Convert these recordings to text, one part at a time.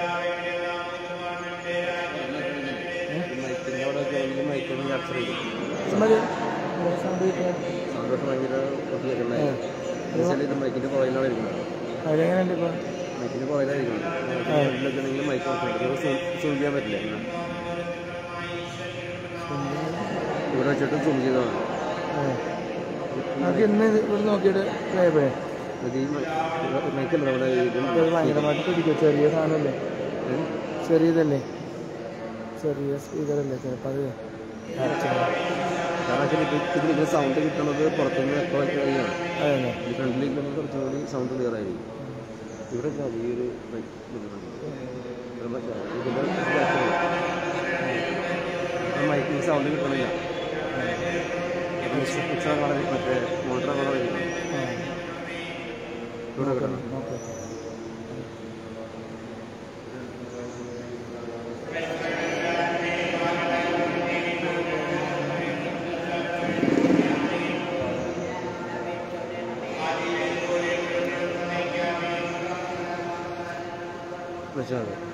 മൈക്കിൻ്റെ അവിടെ ജോലിയിൽ മൈക്കൊന്നും ക്യാപ്ചർ ചെയ്യും മതി ഇവിടെ സൗണ്ട് കിട്ടിയാൽ സന്തോഷം ഭയങ്കര ഒത്തിരിക്കുണ്ടായി ഇത് മൈക്കിൻ്റെ പുറകിലാണ് ഇരിക്കുന്നത് അതിലെങ്ങനെയുണ്ട് ഇപ്പോൾ മൈക്കിൻ്റെ പുറകിലായിരിക്കണം ഫ്രണ്ടിലൊക്കെ ആണെങ്കിൽ മൈക്ക് നോക്കണം സൂം ചെയ്യാൻ പറ്റില്ല ഇങ്ങനെ. ഇവിടെ വെച്ചിട്ട് സൂം ചെയ്തതാണ് നമുക്ക് ഇന്ന് ഇത് ഇവിടെ നോക്കിയിട്ട് പ്ലേ പോയേ ഇത് ഈ മൈക്കല്ല നമ്മുടെ ഇതും ഇത് ഭയങ്കരമായിട്ട് പിടിക്കും ചെറിയ സാധനമല്ലേ ചെറിയതല്ലേ ചെറിയ സ്പീക്കറല്ലേ ചിലപ്പോൾ അത് അടച്ചതാണ്. കാരണം വെച്ചാൽ ഇത് ഇതിൽ ഇതിന് സൗണ്ട് കിട്ടുന്നത് പുറത്തുനിന്ന് എക്കോ കഴിയാണ് അതല്ലേ ഈ ഫ്രണ്ടിലേക്ക് കുറച്ചും കൂടി സൗണ്ട് ക്ലിയർ ആയിരിക്കും ഇവിടെ ഇതാ ഈ ഒരു mic ഇടുന്നുണ്ട്. ഇവിടെ മറ്റേ ഇതിന്റെ back ല്. ആ മൈക്കിൽ സൗണ്ട് കിട്ടണില്ല മിക്സ് അങ്ങനെ മറ്റേ മോട്ടർ അങ്ങനെ വരില്ല ആ ഇവിടെ കിട്ടണം ഓക്കെ വെച്ചാൽ മതി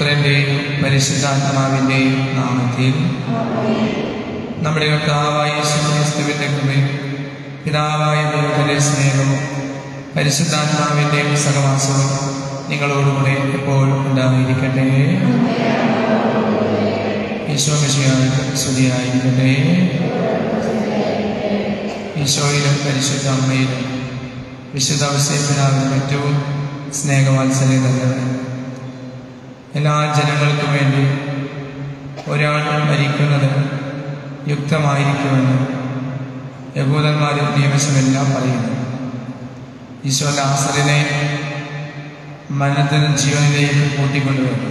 പുത്രൻ്റെയും പരിശുദ്ധാത്മാവിൻ്റെയും നാമത്തിൽ നമ്മുടെ കർത്താവായ യേശുക്രിസ്തുവിൻ്റെ കൃപയും പിതാവായ ദൈവത്തിൻ്റെ സ്നേഹവും പരിശുദ്ധാത്മാവിൻ്റെയും സഹവാസവും നിങ്ങളോടുകൂടെ എപ്പോഴും ഉണ്ടായിരിക്കട്ടെ ഈശോ മിശിയായിട്ട് സ്തുതിയായിരിക്കട്ടെ ഈശോയിലും പരിശുദ്ധ അമ്മയിലും വിശുദ്ധ അവസ്ഥയിലും ഏറ്റവും സ്നേഹവാത്സല്യം തന്നത് എല്ലാ ജനങ്ങൾക്കും വേണ്ടി ഒരാൾ മരിക്കുന്നത് യുക്തമായിരിക്കുമെന്ന് യഹൂദന്മാരും നിയമസമെല്ലാം പറയുന്നു ഈശോ ലാസറിനെ മരണത്തിനും ജീവനിലേക്ക് കൂട്ടിക്കൊണ്ടുവന്നു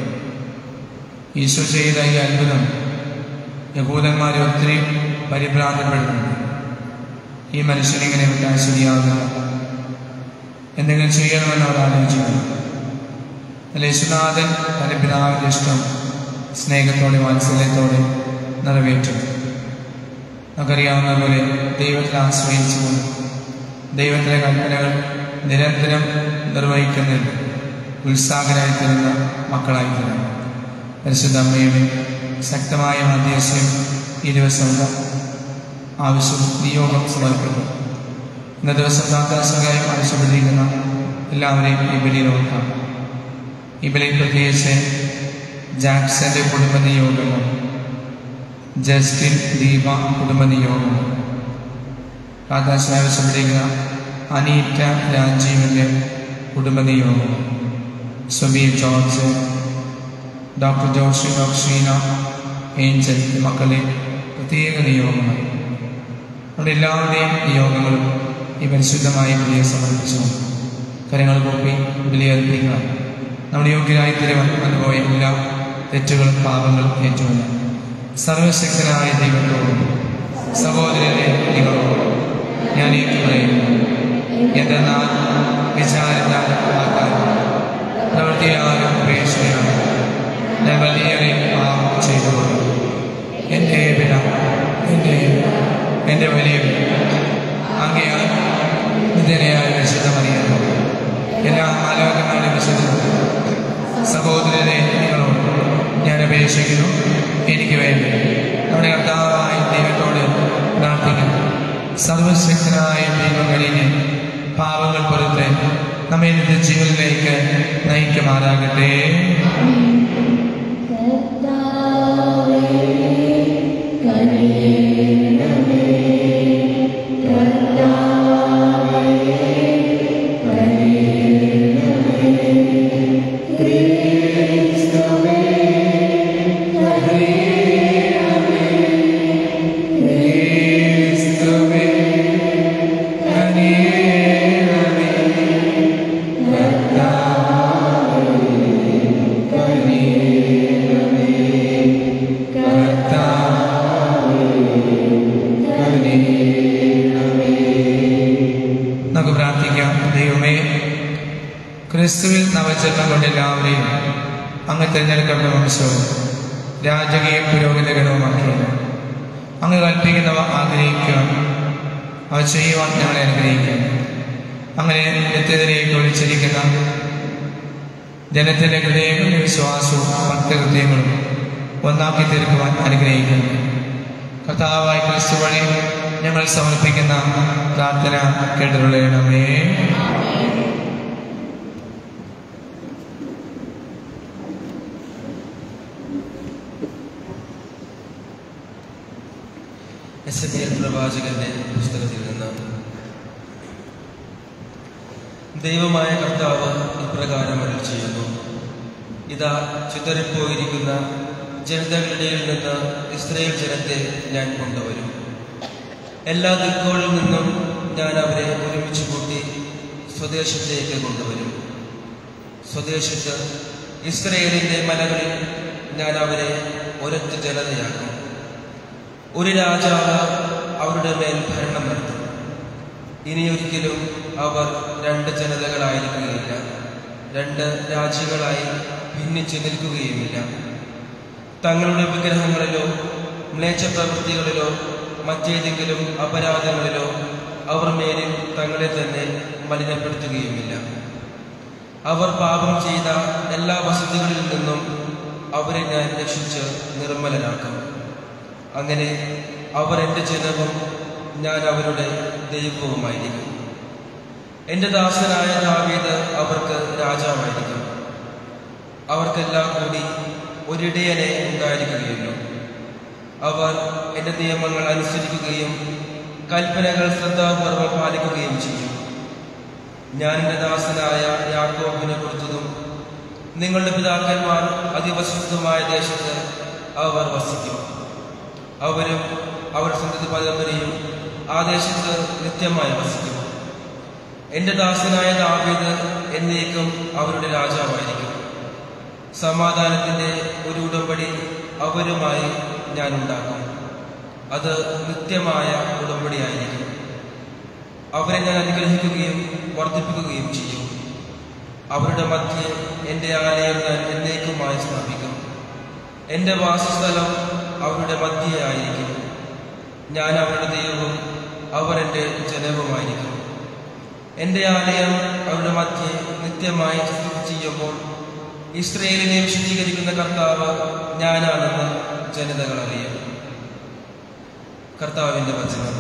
ഈശോ ചെയ്ത ഈ അത്ഭുതം യഹൂദന്മാരെ ഒത്തിരി പരിഭ്രാന്തപ്പെടുന്നുണ്ട് ഈ മനുഷ്യനിങ്ങനെ വിട്ടാൽ ശരിയാകുന്നില്ല എന്തെങ്കിലും ചെയ്യണമെന്ന് അവർ ആലോചിക്കുന്നു അല്ല യേശുനാഥൻ തന്റെ പിതാവിന്റെ ഇഷ്ടം സ്നേഹത്തോടെ വാത്സല്യത്തോടെ നിറവേറ്റും നമുക്കറിയാവുന്ന പോലെ ദൈവത്തിൽ ആശ്രയിച്ചുകൊണ്ട് ദൈവത്തിലെ കൽപ്പനകൾ നിരന്തരം നിർവഹിക്കുന്നതിൽ ഉത്സാഹരായി തരുന്ന മക്കളായി തരണം പരിശുദ്ധ അമ്മയുടെ ശക്തമായ മധ്യസ്യം ഈ ദിവസം ആവശ്യം നിയോഗം സമർപ്പിക്കും ഇന്ന ദിവസം പ്രാർത്ഥനാസഹായം ആവശ്യപ്പെട്ടിരിക്കുന്ന എല്ലാവരെയും ഈ ബലിയിൽ ഓർക്കാം ഈ ബലിയിൽ പ്രത്യേകിച്ച് ജാക്സന്റെ കുടുംബ നിയോഗങ്ങൾ ജസ്റ്റിൻ ദീപ കുടുംബ നിയോഗങ്ങൾ പ്രാർത്ഥനാസഹായം ആവശ്യപ്പെട്ടിരിക്കുന്ന അനീറ്റ രാജീവിൻ്റെ കുടുംബ നിയോഗങ്ങൾ Subeer George doctor Joshy doctor Sheena Angel ഈ മക്കളെ പ്രത്യേക നിയോഗങ്ങൾ നമ്മുടെ എല്ലാവരുടെയും നിയോഗങ്ങളും ഈ പരിശുദ്ധമായ ബലിയെ സമർപ്പിച്ചു കരങ്ങൾ കൂപ്പി ബലിയർപ്പിക്കുക നമ്മുടെ യോഗ്യരായി തിരുവന്നു പോയ എല്ലാ തെറ്റുകളും പാപങ്ങളും ഏറ്റുമല്ല സർവശക്തനായ ദൈവത്തോടും സഹോദരനെ നിങ്ങളോടും ഞാൻ ഈ പറയുന്നു എന്തെന്നാൽ വിചാരത്താൽ വാക്കാലും പ്രവൃത്തിയാലും ഉപേക്ഷയാണ് ഞാൻ വലിയേറെ പാപം ചെയ്തു എൻ്റെ പിഴ എൻ്റെ എൻ്റെ വലിയ അങ്ങയാൽ വിധനയായ വിശുദ്ധമറിയുന്നു എല്ലാ ആലോകങ്ങളുടെ വിശുദ്ധ സഹോദരനെ നിങ്ങളോട് ഞാൻ അപേക്ഷിക്കുന്നു എനിക്ക് വേണ്ടി നമ്മുടെ കർത്താവായ ദൈവത്തോട് പ്രാർത്ഥിക്കുന്നു സർവശക്തനായ ദൈവങ്ങളിനെ പാവങ്ങൾ പുറത്ത് നമ്മെ ജീവനിലേക്ക് നയിക്കുമാറാകട്ടെ നമുക്ക് പ്രാർത്ഥിക്കാം ദൈവമേ ക്രിസ്തുവിൽ നവജന്മം കൊണ്ട് എല്ലാവരെയും അങ്ങ് തിരഞ്ഞെടുക്കേണ്ട വംശവും രാജകീയ പുരോഗതികരവുമാക്കിയത് അങ്ങ് കൽപ്പിക്കുന്നവ ആഗ്രഹിക്കുക അവ ചെയ്യുവാൻ ഞങ്ങളെ അനുഗ്രഹിക്കുക അങ്ങനെ നിത്യത്തിലേക്ക് ഒഴിച്ചിരിക്കുന്ന ജനത്തിന്റെ ഹൃദയങ്ങളും വിശ്വാസവും ഭക്തഹൃദയങ്ങളും ഒന്നാക്കി തീർക്കുവാൻ അനുഗ്രഹിക്കുന്നു കർത്താവായ ക്രിസ്തു വഴി ഞങ്ങൾ സമർപ്പിക്കുന്ന പ്രാർത്ഥന കേട്ടുകൊള്ളണമേ എസ് എ പ്രവാചകന്റെ പുസ്തകത്തിൽ നിന്ന് ദൈവമായ കർത്താവ് ഇപ്രകാരം അരുൾ ചെയ്യുന്നു ഇതാ ചിതറിപ്പോയിരിക്കുന്ന ജനതകളുടെ നിന്ന് ഇസ്രയേൽ ജനത്തെ ഞാൻ കൊണ്ടുവരും എല്ലാ ദിക്കുകളിൽ നിന്നും ഞാൻ അവരെ ഒരുമിച്ച് കൂട്ടി സ്വദേശത്തേക്ക് കൊണ്ടുവരും സ്വദേശത്ത് ഇസ്രയേലിന്റെ മലകളിൽ ഞാൻ അവരെ ഒരൊറ്റ ജനതയാക്കും ഒരു രാജാവ് അവരുടെ മേൽ ഭരണം നടത്തും ഇനിയൊരിക്കലും അവർ രണ്ട് ജനതകളായിരിക്കുകയില്ല രണ്ട് രാജ്യങ്ങളായി ഭിന്നിച്ച് നിൽക്കുകയുമില്ല തങ്ങളുടെ വിഗ്രഹങ്ങളിലോ മ്ലേച്ഛ പ്രവൃത്തികളിലോ മറ്റേതെങ്കിലും അപരാധങ്ങളിലോ അവർ മേലിൽ തങ്ങളെ തന്നെ മലിനപ്പെടുത്തുകയുമില്ല അവർ പാപം ചെയ്ത എല്ലാ വസതികളിൽ നിന്നും അവരെ ഞാൻ രക്ഷിച്ച് നിർമ്മലനാക്കും അങ്ങനെ അവർ എൻ്റെ ജനവും ഞാൻ അവരുടെ ദൈവവുമായിരിക്കും എൻ്റെ ദാസനായ ദാവീദ് അവർക്ക് രാജാവായിരിക്കും അവർക്കെല്ലാം കൂടി ഒരിടയനെ ഉണ്ടായിരിക്കുകയുള്ളൂ അവർ എൻ്റെ നിയമങ്ങൾ അനുസരിക്കുകയും കൽപ്പനകൾ ശ്രദ്ധാപൂർവ്വം പാലിക്കുകയും ചെയ്യും ഞാൻ എൻ്റെ ദാസനായ യാക്കോബിന് കൊടുത്തതും നിങ്ങളുടെ പിതാക്കന്മാർ അതിവശുദ്ധമായ ദേശത്ത് അവർ വസിക്കും അവരും അവർ സന്തതി പരമ്പരയും ആ ദേശത്ത് നിത്യമായി വസിക്കും എൻ്റെ ദാസനായ ദാവീദ് എന്നേക്കും അവരുടെ രാജാവായിരിക്കും സമാധാനത്തിൻ്റെ ഒരു ഉടമ്പടി അവരുമായി ഞാൻ ഉണ്ടാക്കും അത് നിത്യമായ ഉടമ്പടിയായിരിക്കും അവരെ ഞാൻ അനുഗ്രഹിക്കുകയും വർദ്ധിപ്പിക്കുകയും ചെയ്യും അവരുടെ മധ്യേ എൻ്റെ ആലയം ഞാൻ എന്നേക്കുമായി സ്ഥാപിക്കും എൻ്റെ വാസസ്ഥലം അവരുടെ മധ്യേ ആയിരിക്കും ഞാൻ അവരുടെ ദൈവവും അവർ എൻ്റെ ജനവുമായിരിക്കും എൻ്റെ ആലയം അവരുടെ മധ്യേ നിത്യമായി സ്ഥിതി ചെയ്യുമ്പോൾ ഇസ്രയേലിനെ വിശദീകരിക്കുന്ന കർത്താവ് ഞാനാണെന്ന് ജനതകൾ അറിയും കർത്താവിൻ്റെ വചനം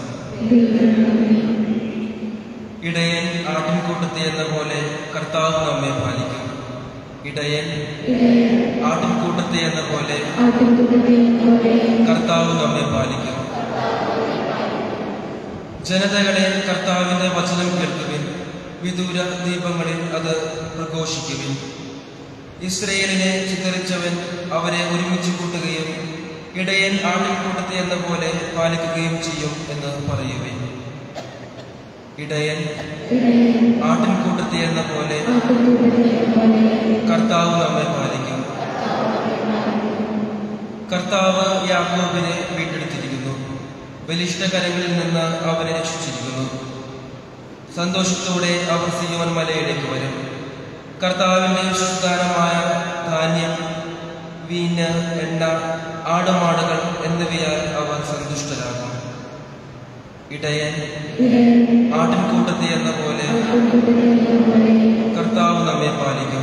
ഇടയൻ ആട്ടിൻകൂട്ടത്തെ എന്ന പോലെ കർത്താവ് നമ്മെ പാലിക്കും ഇടയൻ ആട്ടിൻകൂട്ടത്തെ എന്ന പോലെ കർത്താവ് നമ്മെ പാലിക്കും ജനതകളെ കർത്താവിന്റെ വചനം കേൾക്കുവിൻ വിദൂര ദീപങ്ങളിൽ അത് പ്രഘോഷിക്കുവിൻ ഇസ്രയേലിനെ ചിതറിച്ചവൻ അവരെ ഒരുമിച്ച് കൂട്ടുകയും ഇടയൻ ആട്ടിൻകൂട്ടത്തെ എന്ന പോലെ പാലിക്കുകയും ചെയ്യും എന്ന് പറയുവിൻ ഇടയൻ ആട്ടിൻകൂട്ടത്തെ എന്ന പോലെ കർത്താവ് നമ്മെ പാലിക്കും കർത്താവ് യാക്കോബിനെ വീണ്ടെടുത്തിരിക്കുന്നു ബലിഷ്ഠ കരങ്ങളിൽ നിന്ന് അവനെ രക്ഷിച്ചിരിക്കുന്നു സന്തോഷത്തോടെ അവർ സിയോൻ മലയിലേക്ക് വരും കർത്താവിന്റെ സുസ്ഥാനമായ ധാന്യം വീഞ്ഞ് എണ്ണ ആടുമാടുകൾ എന്നിവയാൽ അവർ സന്തുഷ്ടരാകും ഇടയൻ ആട്ടിൻകൂട്ടത്തെ എന്ന പോലെ കർത്താവ് നമ്മെ പാലിക്കും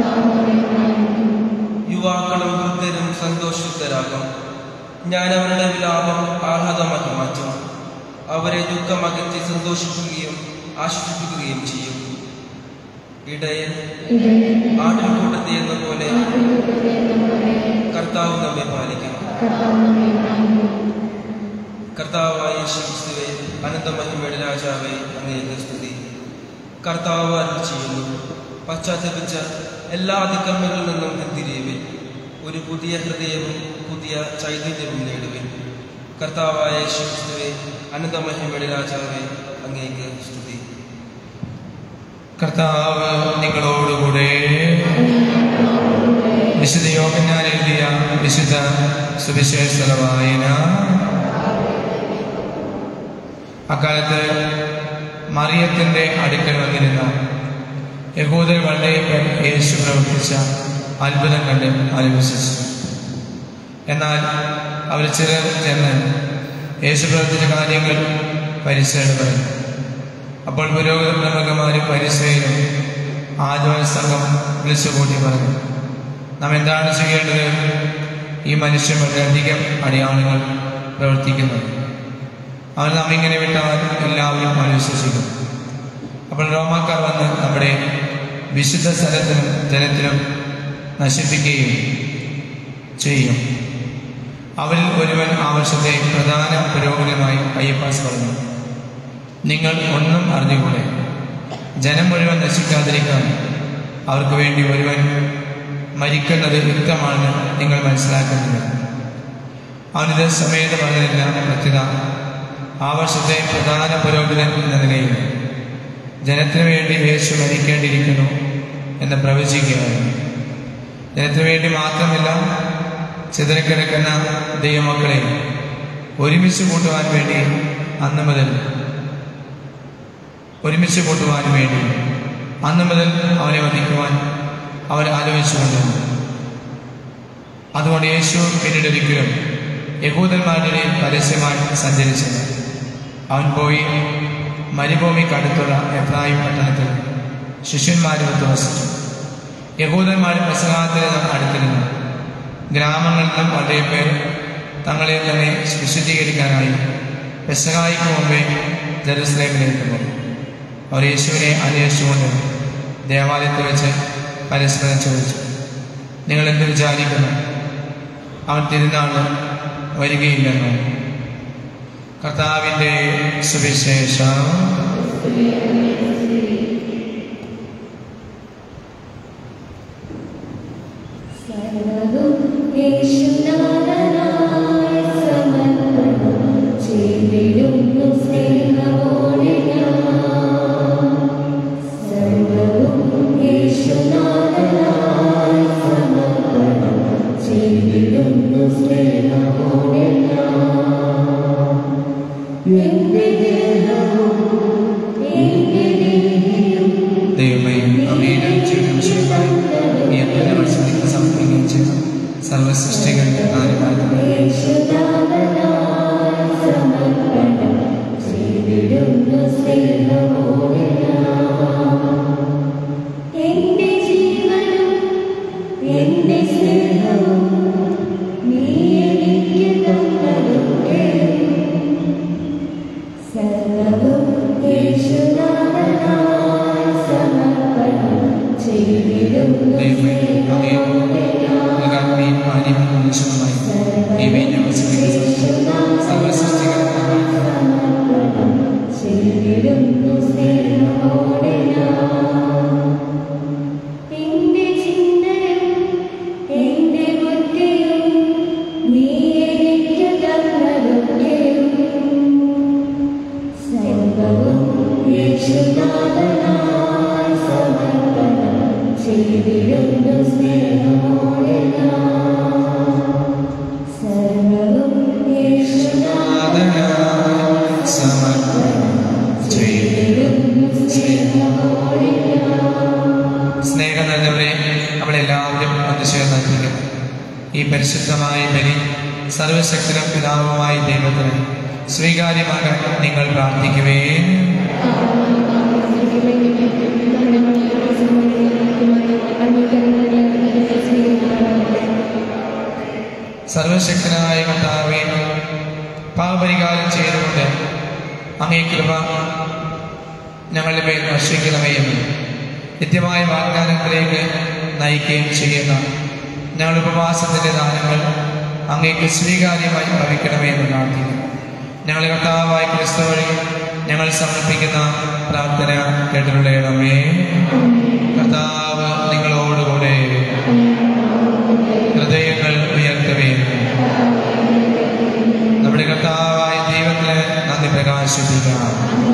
യുവാക്കളും വൃദ്ധരും സന്തോഷിതരാകും ഞാൻ അവരുടെ വിലാപം ആഹ്ലാദമാക്കി മാറ്റും അവരെ ദുഃഖമകറ്റി സന്തോഷിപ്പിക്കുകയും ആശ്വസിപ്പിക്കുകയും ചെയ്യും ഇടയൻ ആട്ടിൻകൂട്ടത്തെ എന്ന പോലെ കർത്താവ് നമ്മെ പാലിക്കും കർത്താവായ യേശുക്രിസ്തുവേ അനന്തമഹിമയുടെ രാജാവേ അങ്ങേക്ക് സ്തുതി കർത്താവ് അരുൾ ചെയ്യുന്നു പശ്ചാത്തപിച്ച എല്ലാ അതിക്രമങ്ങളിൽ നിന്നും പിന്തിരിയുവിൻ ഒരു പുതിയ ഹൃദയവും പുതിയ ചൈതന്യവും നേടുവിൻ കർത്താവായ യേശുക്രിസ്തുവേ അനന്തമഹിമയുടെ രാജാവേ അങ്ങേക്ക് സ്തുതി കർത്താവ് നിങ്ങളോടുകൂടെ വിശുദ്ധ യോഗനാൽ എഴുതിയ വിശുദ്ധ സുവിശേഷ വായന അക്കാലത്ത് മറിയത്തിന്റെ അടുക്കൽ വന്നിരുന്ന യഹൂദർ വളരെ പേർ യേശു പ്രവർത്തിച്ച അത്ഭുതം കണ്ട് അവർ വിശ്വസിച്ചു എന്നാൽ അവർ ചിലർ ചെന്ന് യേശു പ്രവർത്തിച്ച കാര്യങ്ങൾ പരിസരയുടെ പറഞ്ഞു അപ്പോൾ പുരോഗത പ്രമുഖന്മാരും പരിസരയിലും ആദ്യ സംഘം വിളിച്ചുകൂട്ടി പറഞ്ഞു നാം എന്താണ് ചെയ്യേണ്ടത് ഈ മനുഷ്യൻ വളരെയധികം അടയാളങ്ങൾ പ്രവർത്തിക്കുന്നു അവൻ നാം ഇങ്ങനെ വിട്ടാൽ എല്ലാവരും അവനെ വിശ്വസിക്കും അപ്പോൾ റോമാക്കാർ വന്ന് നമ്മുടെ വിശുദ്ധ സ്ഥലത്തിനും ജനത്തിനും നശിപ്പിക്കുകയും ചെയ്യും അവരിൽ ഒരുവൻ ആ വർഷത്തെ പ്രധാന പുരോഗതിയുമായി അയ്യപ്പാസ് പറഞ്ഞു നിങ്ങൾ ഒന്നും അറിഞ്ഞുകൂടെ ജനം മുഴുവൻ നശിക്കാതിരിക്കാൻ അവർക്ക് വേണ്ടി ഒരുവൻ മരിക്കുന്നത് യുക്തമാണെന്ന് നിങ്ങൾ മനസ്സിലാക്കുന്നില്ല അവനിത് സമയത്ത് പറഞ്ഞതില്ല പ്രത്യേക ആ വർഷത്തെ പ്രധാന പുരോഹിതൻ എന്ന നിലയിൽ ജനത്തിനു വേണ്ടി യേശു മരിക്കേണ്ടിയിരിക്കുന്നു എന്ന് പ്രവചിക്കുകയായിരുന്നു ജനത്തിനു വേണ്ടി മാത്രമല്ല ചിതറിക്കിടക്കുന്ന ദൈവമക്കളെ ഒരുമിച്ച് കൂട്ടുവാൻ വേണ്ടി അന്ന് മുതൽ ഒരുമിച്ച് കൂട്ടുവാൻ വേണ്ടി അന്ന് മുതൽ അവനെ വധിക്കുവാൻ അവൻ ആലോചിച്ചുകൊണ്ടിരുന്നു അതുകൊണ്ട് യേശു പിന്നീട് ഒരിക്കലും യഹൂദന്മാരുടെ പരസ്യമായി സഞ്ചരിച്ചത് അവൻ പോയി മരുഭൂമിക്കടുത്തുള്ള എബ്രാഹിം പട്ടണത്തിൽ ശിഷ്യന്മാരുമൊത്ത് വസിച്ചു യഹൂദന്മാരും പ്രസംഗത്തിന് അടുത്തിരുന്നു ഗ്രാമങ്ങളിൽ നിന്നും വളരെ പേർ തങ്ങളെ തന്നെ വിശുദ്ധീകരിക്കാനായി പെസഹായിക്ക് മുമ്പേ ജെറുസലേമിലേക്ക് പോയി അവർ യേശുവിനെ അന്വേഷിച്ചുകൊണ്ട് ദേവാലയത്തിൽ വെച്ച് പരസ്പരം ചോദിച്ചു നിങ്ങൾ എന്ത് വിചാരിക്കുന്നു അവൻ തിരുനാൾ വരികയില്ലെന്നോ കർത്താവിൻ്റെ സുവിശേഷം സർവ്വതും യേശുനാഥനായി സമർപ്പണം ചെയ്തിടുന്നു സ്നേഹമോടെ ഞാൻ. സർവ്വതും യേശുനാഥനായി സമർപ്പണം ചെയ്തിടുന്നു സ്നേഹമോടെ ഞാൻ. എന്റെ ദേഹവും എന്റെ ദേഹിയും ദൈവമേ അങ്ങയുടെ ജീവിതം ശരിയായി നീ എന്നെ മനസ്സിലേക്ക് സമർപ്പിക്കുകയും ചെയ്ത സർവ്വ സൃഷ്ടികളുടെ കാര്യമായിരുന്നു യേശുനാഥനായി സമർപ്പണം ചെയ്തിടുന്നു സ്നേഹമോടെ ഞാൻ. എന്റെ ജീവനും എന്റെ സ്നേഹവും നീ എനിക്ക് തന്നതൊക്കെ സർവ്വവും യേശുനാഥനായി സമർപ്പണം ചെയ്തിടുന്നു ദൈവമേ അങ്ങേ സ്നേഹമോടെ ഞാൻ. ആത്മീയ മാലിന്യം നിമിഷമായി ദൈവമേ ഞങ്ങൾ സ്വീകരിച്ച സർവ്വ സൃഷ്ടികളുടെ ചെയ്തിടുന്നു സ്നേഹമോടെ ഞാൻ. എന്റെ ചിന്തയും എന്റെ ബുദ്ധിയും നീ എനിക്ക് തന്നതൊക്കെയും സർവ്വവും യേശുനാഥനായി സമർപ്പണം ചെയ്തിടുന്നു സ്നേഹമോടെ ഞാൻ. സർവ്വവും യേശുനാഥനായി സമർപ്പണം ചെയ്തു ചെയ്തിടുന്നു സ്നേഹമോടെ ഞാൻ. സ്നേഹം നിറഞ്ഞവരെ നമ്മളെല്ലാവരും ഒന്നുചേർന്ന് അർപ്പിക്കുന്നു ഈ പരിശുദ്ധമായ ബലി സർവശക്തനും പിതാവുമായ ദൈവത്തിന് സ്വീകാര്യമാകാൻ നിങ്ങൾ പ്രാർത്ഥിക്കുവേ സർവശക്തനായ കർത്താവേ പാപപരിഹാരം ചെയ്തുകൊണ്ട് അങ്ങേ കൃപ ഞങ്ങളുടെ മേൽ വർഷിക്കണമേ എന്ന് നിത്യമായ വാഗ്ദാനങ്ങളിലേക്ക് നയിക്കുകയും ചെയ്യുന്ന ഞങ്ങളുടെ ഉപവാസത്തിൻ്റെ ദാനങ്ങൾ അങ്ങേക്ക് സ്വീകാര്യമായി ഭവിക്കണമേ എന്ന് പ്രാർത്ഥിക്കുന്നു ഞങ്ങളുടെ കർത്താവായ ക്രിസ്തു വഴി ഞങ്ങൾ സമർപ്പിക്കുന്ന പ്രാർത്ഥന കേട്ടിട്ടുള്ളണമേ കർത്താവ് നിങ്ങളോടുകൂടെ ഹൃദയങ്ങൾ ഉയർത്തവേ നമ്മുടെ കർത്താവായ ദൈവത്തിന് നന്ദി പ്രകാശിപ്പിക്കാം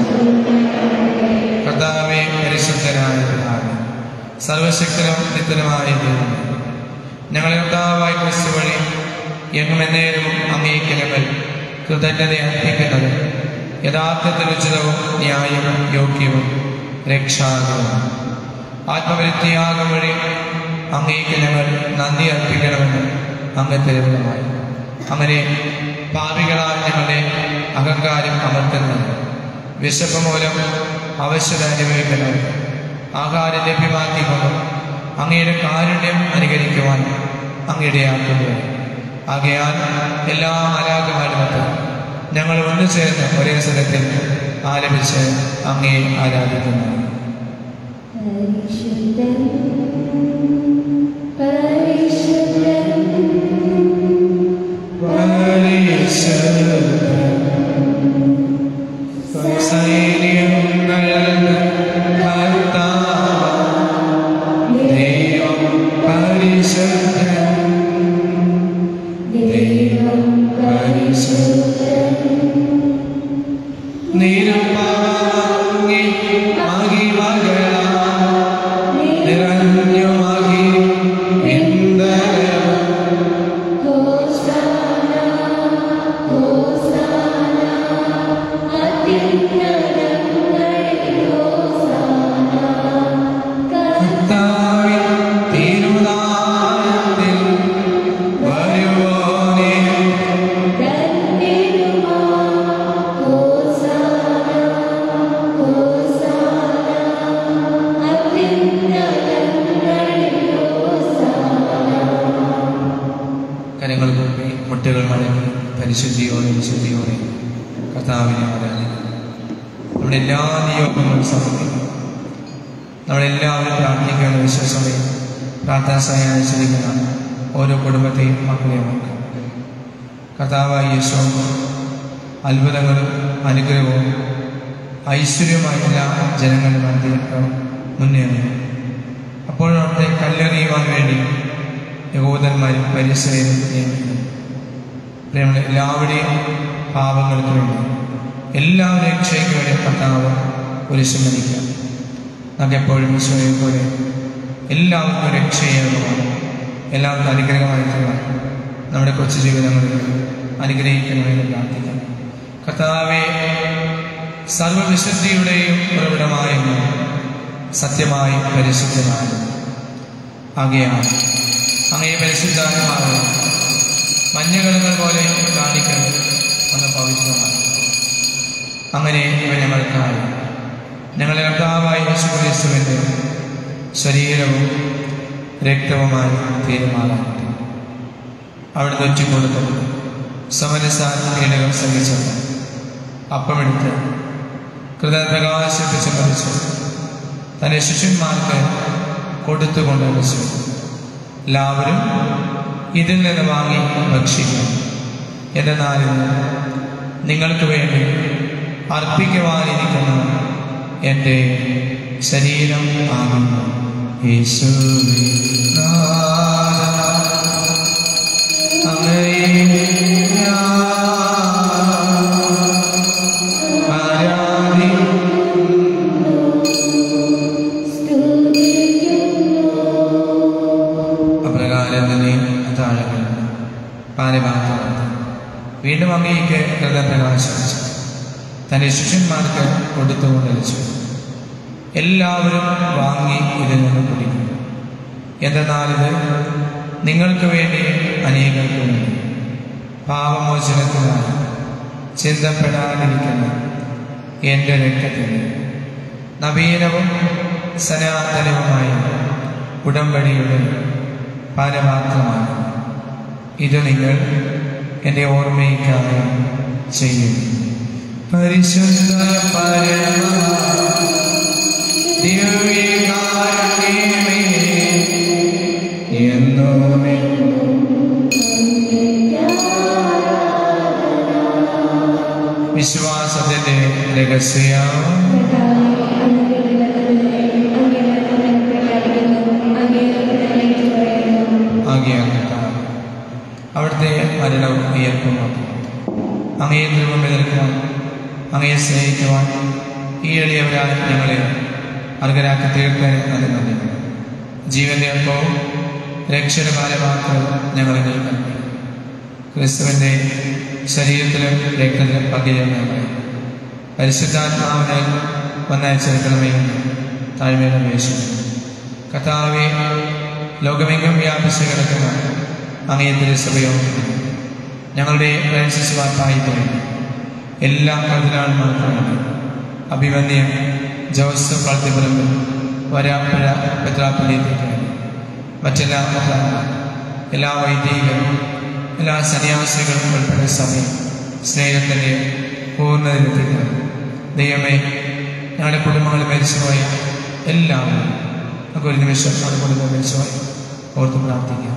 കർത്താവെ പരിശുദ്ധനായ പിതാവേ, സർവശക്തനും നിത്യനുമായ ദൈവം ഞങ്ങളെ കർത്താവായ ക്രിസ്തു വഴി എങ്ങും എന്നേരവും അങ്ങേക്ക് ഞങ്ങൾ കൃതജ്ഞത അർപ്പിക്കുന്നത് യഥാർത്ഥത്തിൽ ഉചിതവും ന്യായവും യോഗ്യവും രക്ഷാകരവും ആത്മവൃത്തിയാകം വഴി അങ്ങേക്ക് ഞങ്ങൾ നന്ദി അർപ്പിക്കണമെന്ന് അങ്ങ് തിരുവള്ളമായി അങ്ങനെ പാപികളാൽ ഞങ്ങളുടെ അഹങ്കാരം അമർത്തുന്നത് വിശപ്പ് മൂലം അവശ്യത അനുഭവിക്കുന്നത് ആഹാരം ലഭ്യമാക്കിക്കൊണ്ട് അങ്ങയുടെ കാരുണ്യം അനുകരിക്കുവാൻ അങ്ങയുടെ ആക്കുന്നു ആകയാൽ എല്ലാ അലാകുമാരുമൊത്ത് ഞങ്ങൾ ഒന്നു ചേർന്ന് ഒരേ സ്ഥലത്തിൽ ആലപിച്ച് അങ്ങേ ആരാധിക്കുന്നു പരിശുദ്ധൻ പരിശുദ്ധൻ ദൈവം പരിശുദ്ധൻ നിരുപാങ്ങി കരങ്ങൾ കൂപ്പി മുട്ടുകൾ മടങ്ങി പരിശുദ്ധിയോടെ വിശുദ്ധിയോടെ കർത്താവിനെ ആരാധിക്കുന്നു നമ്മുടെ എല്ലാ നിയോഗങ്ങളും സമർപ്പിക്കും നമ്മളെല്ലാവരും പ്രാർത്ഥിക്കേണ്ട വിശ്വാസമേ പ്രാർത്ഥനാ സഹായം അനുസരിക്കുന്ന ഓരോ കുടുംബത്തെയും മക്കളെയും ഓർക്കും കർത്താവായ യേശു അത്ഭുതങ്ങളും അനുഗ്രഹവും ഐശ്വര്യവുമായ എല്ലാ ജനങ്ങളുടെ മധ്യത്തിൽ മുന്നേറുന്നു അപ്പോൾ അവിടെ കല്ലെറിയുവാൻ വേണ്ടി യഹൂദന്മാരും പരിസരവും നിയമിക്കുന്നു പ്രിയമുള്ള എല്ലാവരുടെയും പാപങ്ങൾക്ക് വേണ്ടി എല്ലാവരെയും രക്ഷയ്ക്ക് വേണ്ടി കർത്താവ് കുരിശുമരിക്കാം നമുക്ക് എപ്പോഴും ഈശോയെ പോലെ എല്ലാവർക്കും രക്ഷയേറുവാൻ എല്ലാവർക്കും അനുഗ്രഹമായിട്ടുള്ള നമ്മുടെ കൊച്ചു ജീവിതങ്ങളിൽ അനുഗ്രഹിക്കണമെന്ന് പ്രാർത്ഥിക്കാം കർത്താവെ സർവവിശുദ്ധിയുടെയും ഉറവിടമായ സത്യമായി പരിശുദ്ധനായ ആകെയാണ് അങ്ങേ പരിശുദ്ധാത്മാവ് മഞ്ഞകളങ്ങൾ പോലെ കാണിക്കണം അങ്ങ് പവിത്രമാണ് അങ്ങനെ ഇവ ഞങ്ങൾക്കായി ഞങ്ങളുടെ കർത്താവായ യേശുക്രിസ്തുവിൻ്റെ ശരീരവും രക്തവുമായി തീരുമാനമാകട്ടെ അവിടെ തൊറ്റിക്കൊടുത്തത് സമരസാൻ പീഡകം സഹിച്ചത് അപ്പമെടുത്ത് കൃതപ്രകാശിപ്പിച്ച് മരിച്ചു തന്റെ ശിഷ്യന്മാർക്ക് കൊടുത്തുകൊണ്ട് വെച്ചു എല്ലാവരും ഇതിൽ നിന്ന് വാങ്ങി ഭക്ഷിക്കും എന്നാൽ ഇത് നിങ്ങൾക്ക് വേണ്ടി അർപ്പിക്കുവാനിരിക്കുന്ന എൻ്റെ ശരീരം ആകുന്നു യേശുവേ നാഥ, അങ്ങയെ ഞാൻ ആരാധിക്കുന്നു. അപ്രകാരം തന്നെ താഴെ പാലഭാഗത്ത് വീണ്ടും അങ്ങേക്ക് ഹൃദയപ്രകാശിച്ചു തന്റെ ശിഷ്യന്മാർക്ക് കൊടുത്തുകൊണ്ട് വെച്ചു എല്ലാവരും വാങ്ങി ഇതിൽ നിന്ന് കുടിക്കും എന്തെന്നാൽ ഇത് നിങ്ങൾക്ക് വേണ്ടി അനേകർക്ക് വേണ്ടി പാപമോചനത്തിനായി ചിന്തപ്പെടാതിരിക്കുന്ന എൻ്റെ രക്തത്തിന് നവീനവും സനാതനവുമായ ഉടമ്പടിയുടെ പാനപാത്രമാണ് ഇത് നിങ്ങൾ എൻ്റെ ഓർമ്മയ്ക്കായി ചെയ്യും പരിശുദ്ധ പരമ ദിവ്യകാരുണ്യമേ എന്നോമേ വിശ്വാസത്തിന്റെ രഹസ്യം ആകിയാകട്ടെ അവിടുത്തെ മരണവും ഉയർപ്പും അങ്ങയെ ദൈവം എതിർക്കുവാൻ അങ്ങയെ സ്നേഹിക്കുവാൻ ഈ എളിയവരായ ഞങ്ങളെ അർഹരാക്കി തീർക്കാൻ അതിനുണ്ട് ജീവന്റെ അപ്പവും രക്ഷകകാലമാത്രവും ഞങ്ങളെ നൽകണം ക്രിസ്തുവിന്റെ ശരീരത്തിലും രക്തത്തിലും പങ്കിടുന്നവരെ പരിശുദ്ധാത്മാവിനെ വന്നയച്ചെടുക്കണമേ എന്ന് താഴ്മയുടെ അപേക്ഷിക്കുന്നു കഥാവെ ലോകമെങ്ങും വ്യാപിച്ചു കിടക്കുന്ന അങ്ങേ തിരുസഭയോ ഞങ്ങളുടെ ഫ്രാൻസിസ് വാർത്തായി പറയുന്നു എല്ലാ കർദിനാൾമാർക്കും അഭിമന്യം ജോസഫ് പളത്തിപ്പറമ്പ് വരാപ്പുഴ പെത്രാപ്പള്ളിയിലേക്ക് മറ്റെല്ലാ മക്കളാണ് എല്ലാ വൈദികരും എല്ലാ സന്യാസികളും ഉൾപ്പെടെ സമയം സ്നേഹത്തിൻ്റെ പൂർണ്ണതയിലെത്തിക്കുക ദൈവമേ ഞങ്ങളുടെ കുടുംബങ്ങൾ മരിച്ചുപോയ എല്ലാവരും നമുക്ക് ഒരു നിമിഷം നമ്മുടെ കുടുംബം മരിച്ചുപോയി ഓർത്ത് പ്രാർത്ഥിക്കാം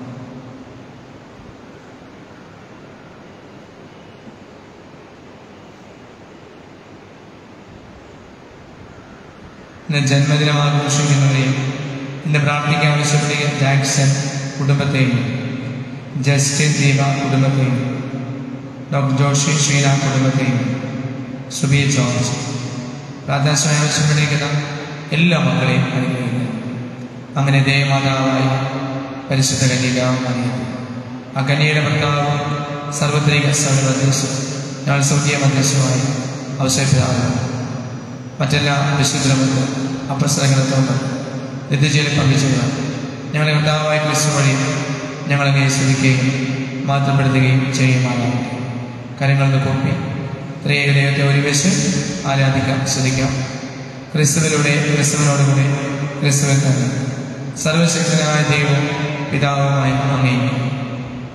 ഇന്ന് ജന്മദിനം ആഘോഷിക്കുന്നവരെയും ഇന്ന് പ്രാർത്ഥിക്കാൻ ആവശ്യപ്പെടുക ജാക്സൺ കുടുംബത്തെയും ജസ്റ്റിൻ ദീപ കുടുംബത്തെയും ഡോക്ടർ ജോഷി ഷീന കുടുംബത്തെയും സുബി ജോർജ് പ്രാർത്ഥന സ്വയം ആവശ്യപ്പെട്ടിരിക്കുന്ന എല്ലാ മക്കളെയും അനുഗ്രഹിക്കുന്നു അങ്ങനെ ദേവമാതാവായി പരിശുദ്ധ കന്യകാമറിയ ആ കന്യയുടെ ഭർത്താവ് സർവത്രിക സർവദേശം ഞങ്ങൾ സ്വർഗീയ മധ്യസ്ഥമായി അവസരപ്പിതാവ് മറ്റെല്ലാ വിശുദ്ധരമുണ്ട് അപ്രസരങ്ങളത്തോട് നിത്യജയിൽ പങ്കുചെയ്യുക ഞങ്ങളെ കർത്താവായ ക്രിസ്തു വഴി ഞങ്ങളെ സ്തുതിക്കുകയും മാറ്റപ്പെടുത്തുകയും ചെയ്യുമാറാകട്ടെ കരങ്ങളുടെ കൂപ്പി ത്രിയേക ദൈവത്തെ ഒരുമിച്ച് ആരാധിക്കാം സ്തുതിക്കാം ക്രിസ്തുവിലൂടെ ക്രിസ്തുവിനോടുകൂടി ക്രിസ്തുവിൽ തന്നെ സർവശക്തനായ ദൈവവും പിതാവുമായി അങ്ങേയും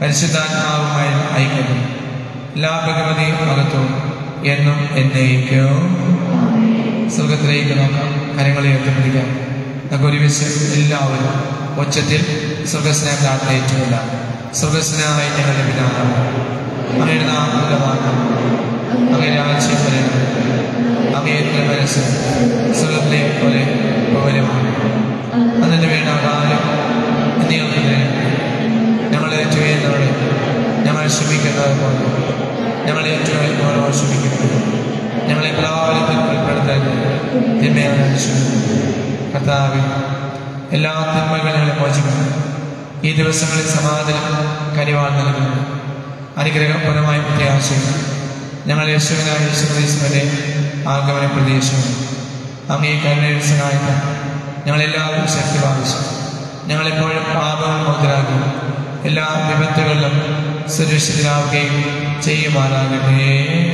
പരിശുദ്ധാത്മാവുമായി ഐക്യവും എല്ലാ ഭഗവതി മകത്വവും എന്നും എന്നേക്കും സ്വർഗത്തിലേക്ക് നോക്കാം കരങ്ങളെ ഉയർത്തിപ്പിടിക്കാം നമുക്ക് ഒരുമിച്ച് എല്ലാവരും ഒച്ചത്തിൽ സ്വർഗസ്നേഹ പ്രാർത്ഥന ഏറ്റുമില്ല സ്വർഗസ്നായ ഞങ്ങളുടെ പിതാവ് അങ്ങയുടെ നാമത്തിലവാണ് അങ്ങയുടെ രാജ്യം വരണം അങ്ങയുടെ മനസ്സ് സ്വർഗത്തിലെ പോലെ പൗരമാണ് അതിന് വേണ്ട കാലം നിങ്ങൾക്ക് തരും ഞങ്ങളെ ചെയ്യുന്നവരെ ഞങ്ങൾ ക്ഷമിക്കുന്നത് പോലെ ഞങ്ങളെ ഏറ്റുമാനോട് ക്ഷമിക്കുന്നത് ഞങ്ങളെ എല്ലാവരും ഉൾപ്പെടുത്തരുത് തിന്മയാണ് കർത്താവ് എല്ലാ തിന്മകളും ഞങ്ങളെ മോചിക്കുന്നു ഈ ദിവസങ്ങളിൽ സമാധാനം കനിവാൾ നൽകുന്നു അനുഗ്രഹപരമായ പ്രത്യാശയും ഞങ്ങൾ യേശുവിനായ യേശുക്രിസ്തുവിന്റെ ആഗമന പ്രതീക്ഷയും അങ്ങേ കരുണയിൽ സഹായിക്കാൻ ഞങ്ങളെല്ലാവരും ശക്തി ബാധിച്ചു ഞങ്ങളെപ്പോഴും പാപങ്ങൾ മുതലാക്കി എല്ലാ വിപത്തുകളിലും സുരക്ഷിതരാവുകയും ചെയ്യുമാറാകട്ടെ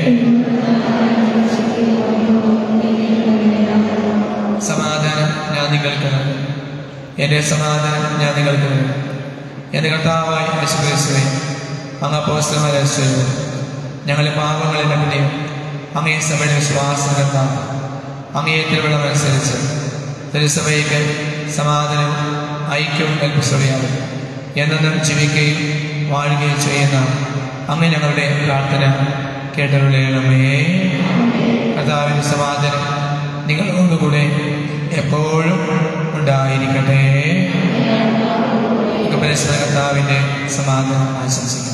സമാധാനം ഞാൻ നിങ്ങൾക്ക് നൽകും. എൻ്റെ സമാധാനം ഞാൻ നിങ്ങൾക്ക് നൽകും. എൻ്റെ കർത്താവായ യേശുക്രിസ്തുവേ അങ്ങ് അപ്പോസ്തലന്മാരെ ചെയ്തു ഞങ്ങളെ പാപങ്ങളിൽ പിന്നെയും അങ്ങേ സഭയുടെ വിശ്വാസം കർത്താവ് അങ്ങേ തിരുവിളമനുസരിച്ച് തിരുസഭയ്ക്ക് സമാധാനവും ഐക്യവും കൽപ്പിച്ചറിയാവും എന്നെന്നും ജീവിക്കുകയും വാഴുകയും ചെയ്യുന്ന അങ്ങ് ഞങ്ങളുടെ പ്രാർത്ഥന കേട്ടരുളയണമേ കർത്താവിൻ്റെ സമാധാനം നിങ്ങളോടുകൂടെ എപ്പോഴും ഉണ്ടായിരിക്കട്ടെ നമുക്ക് പരിശുദ്ധ കർത്താവിൻ്റെ സമാധാനം ആശംസിക്കാം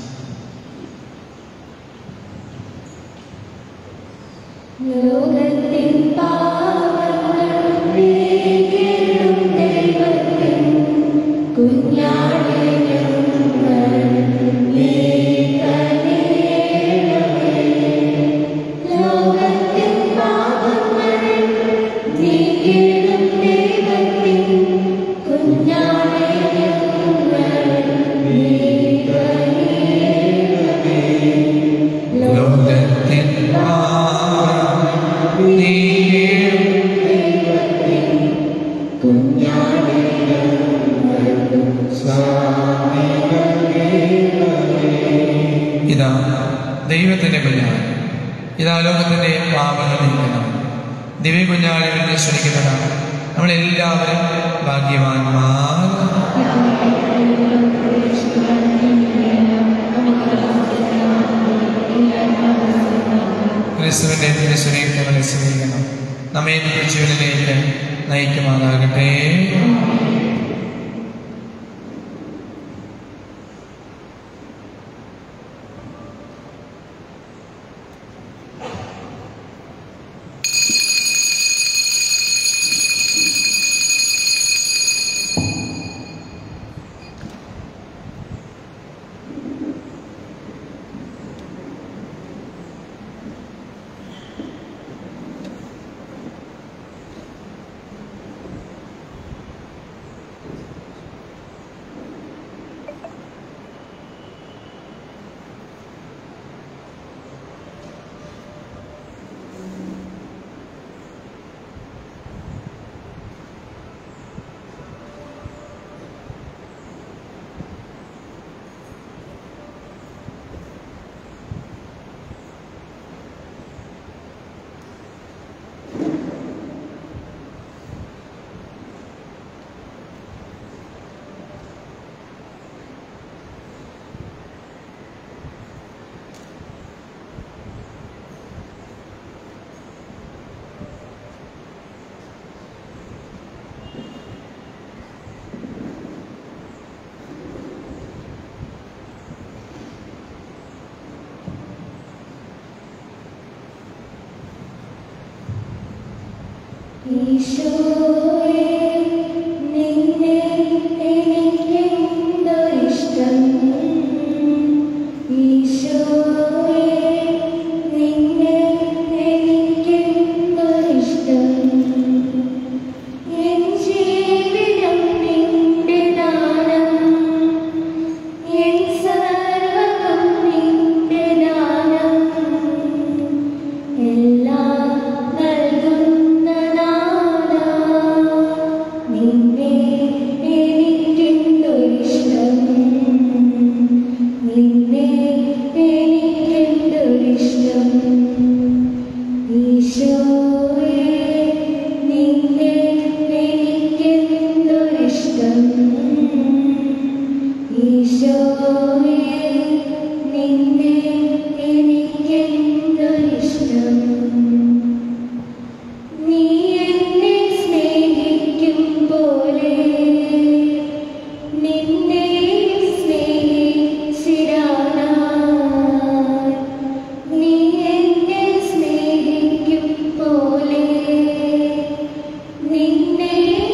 ലോകത്തിൻ പാവങ്ങൾ നീക്കിടും ദൈവത്തിൻ കുഞ്ഞാടേ ഞങ്ങൾ നീ കനിയണമേ. ലോകത്തിൻ പാവങ്ങൾ നീക്കിടും ദൈവത്തിൻ കുഞ്ഞാടേ ഞങ്ങൾ നീ കനിയണമേ. ലോകത്തിൻ പാപം നീക്കിടും ഇതാ ദൈവത്തിന്റെ കുഞ്ഞാണ് ഇതാ ലോകത്തിന്റെ പാപങ്ങൾ നീക്കണം ദിവ്യ കുഞ്ഞാളെ വിശ്വസിക്കുന്നതാണ് നമ്മളെല്ലാവരും ഭാഗ്യവാന്മാർ ക്രിസ്തുവിന്റെ തിരുസ്വരയും ഞങ്ങളെ സ്വീകരിക്കണം നമ്മെ ജീവനിലേക്ക് നയിക്കുമാറാകട്ടെ ഈശോയേ നിന്നെ എനിക്കെന്തൊരിഷ്ടം ഈശോയേ നിന്നെ എനിക്കെന്തൊരിഷ്ടം എൻ ജീവിതം നിന്റെ ദാനം എൻ സർവ്വം നിന്റെ ദാനം എല്ലാം നൽകുന്ന നാദാ നിന്നെ എനിക്കെന്തൊരിഷ്ടം നീ എന്നെ സ്നേഹിക്കും പോലെ നിന്നെ സ്നേഹിച്ചിടാനായി നീ എന്നെ സ്നേഹിക്കും പോലെ നിന്നെ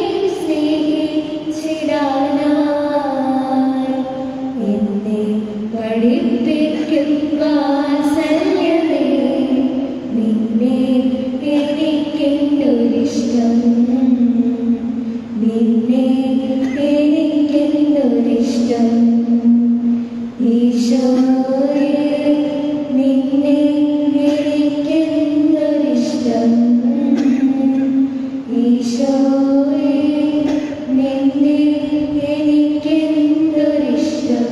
സ്നേഹിച്ചിടാനായി എന്നെ പഠിപ്പിക്കും വാത്സല്യമേ നിന്നെ എനിക്കെന്തൊരിഷ്ടം നിന്നെ എനിക്കെന്തൊരിഷ്ടം ഈശോയെ നിന്നെ എനിക്കെന്തൊരിഷ്ടം ഈശോയെ നിന്നെ എനിക്കെന്തൊരിഷ്ടം